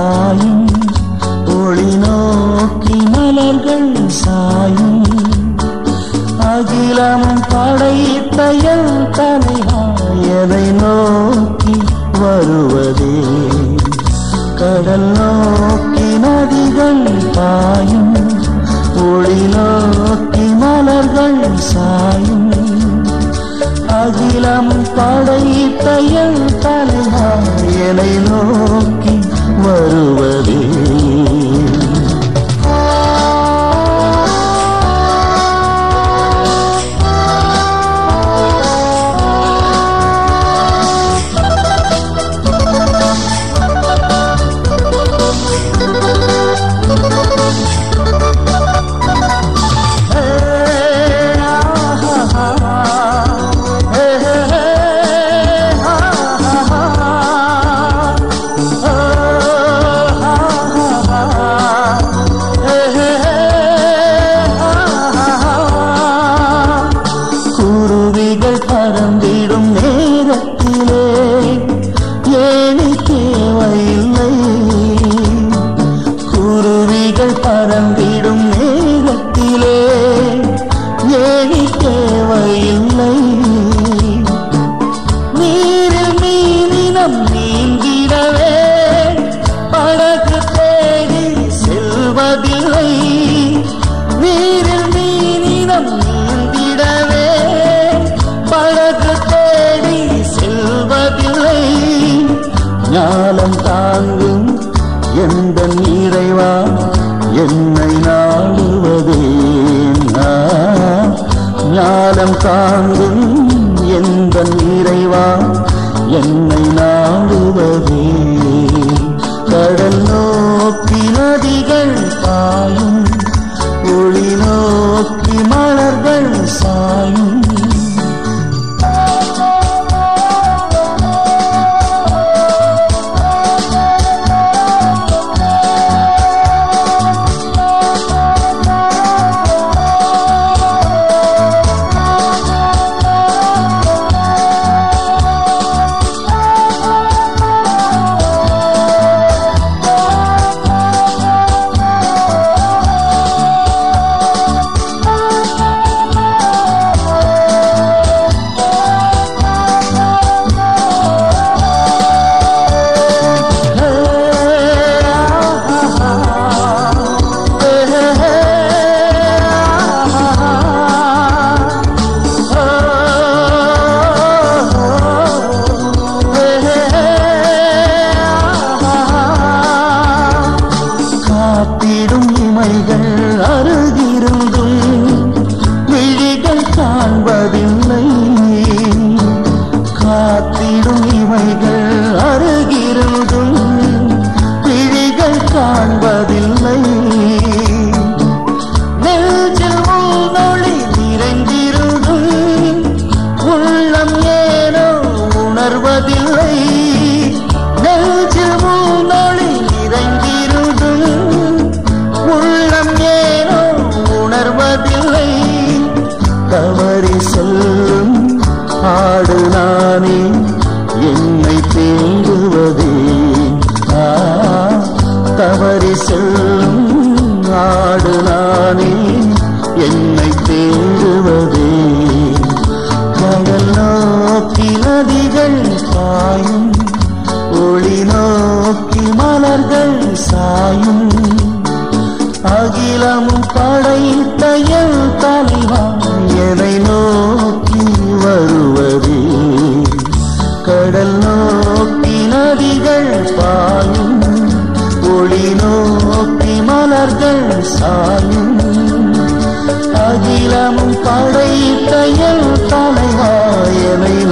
பாயும் ஒளி நோக்கி மலர்கள் சாயும் அகிலமும் படைத்த என் தலைவா எதை நோக்கி வருவதே கடல் நோக்கி நதிகள் பாயும் ஒளி நோக்கி மலர்கள் சாயும் அகிலம் படைத்த என் தலைவா என்னை நோக்கி வருவதே குருவிகள் பறந்திடும் நேரத்திலே ஏனி தேவையில்லை குருவிகள் பறந்திடும் நேரத்திலே ஏனி தேவையில்லை நீரில் மீனினம் நீந்திடவே படகு தேடி செல்வதில்லை நீரில் மீனினம் நீந்திடவே படகு தேடி செல்வதில்லை ஞானம் தாங்கும் எந்த நீரைவா என்னை நாடுவதே ஞானம் தாங்கும் எந்த நீரைவா என்னை நாடுவதே கடல் நோக்கி நதிகள் பாயும் ஒளி நோக்கி மலர்கள் சாயும் காத்திடும் இமைகள் அருகிருந்தும் விழிகள் காண்பதில்லை காத்திடும் இமைகள் அருகிருந்தும் விழிகள் காண்பதில்லை நெஞ்சில் உள்நொழி நிறைந்திருந்தும் உள்ளம் ஏனோ உணர்வதில்லை நெஞ்சில் உள்நொழி நிறைந்திருந்தும் உள்ளம் ஏனோ உணர்வதில்லை தவறி செல்லும் ஆடு நானே என்னை தேடுவதே ஆ, தவறி செல்லும் ஆடு நானே என்னை தேடுவதே கடல் நோக்கி நதிகள் பாயும் ஒளி நோக்கி மலர்கள் சாயும் அகிலமும் படைத்த என் தலைவா என்னை நோக்கி வருவதே கடல் நோக்கி நதிகள் பாயும் ஒளி நோக்கி மலர்கள் சாயும் அகிலமும் படைத்த என் தலைவா என்னை